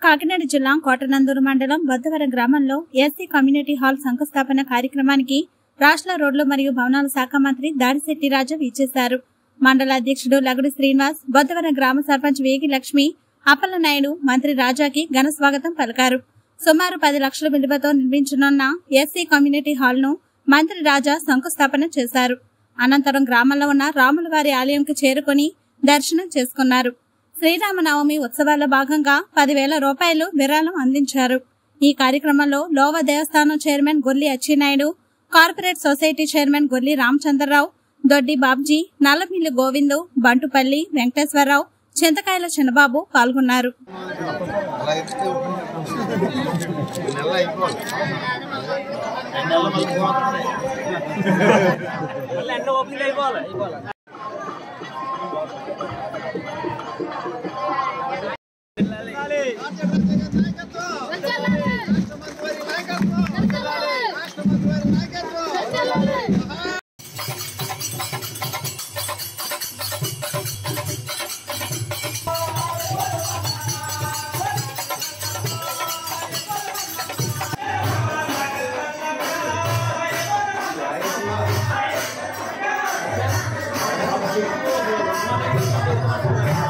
కాకినాడ జిల్లా కోటనందూరు మండలం బొద్దవరం గ్రామంలో ఎస్సీ కమ్యూనిటీ హాల్ శంకుస్థాపన కార్యక్రమానికి రాష్ట్ర రోడ్లు మరియు భవనాల శాఖ మంత్రి దాడిశెట్టి రాజా ఇచ్చేశారు మండల అధ్యక్షుడు లగుడు శ్రీనివాస్ బొద్దవరం గ్రామ సర్పంచ్ వేగి లక్ష్మి అప్పలనాయుడు మంత్రి రాజాకి ఘన స్వాగతం పలికారు సుమారు పది లక్షల విలువతో నిర్మించనున్న ఎస్సీ కమ్యూనిటీ హాల్ ను మంత్రి రాజా శంకుస్థాపన చేశారు అనంతరం గ్రామంలో ఉన్న రాములవారి ఆలయంకు చేరుకుని దర్శనం చేసుకున్నారు శ్రీరామనవమి ఉత్సవాల్లో భాగంగా పదివేల రూపాయలు విరాళం అందించారు ఈ కార్యక్రమంలో లోవ దేవస్థానం chairman Golli Achinaidu corporate society chairman Golli Ramachandrarao Doddi Babji Nallamilli Govindu Bantupalli Venkateswararao చింతకాయల చిన్నబాబు పాల్గొన్నారు అలా ఇస్తే నెల అయిపోవాలి రెండు నెలల మళ్ళీ మళ్ళీ ఎండ ఓపెనింగ్ అయిపోవాలి అయిపోవాలి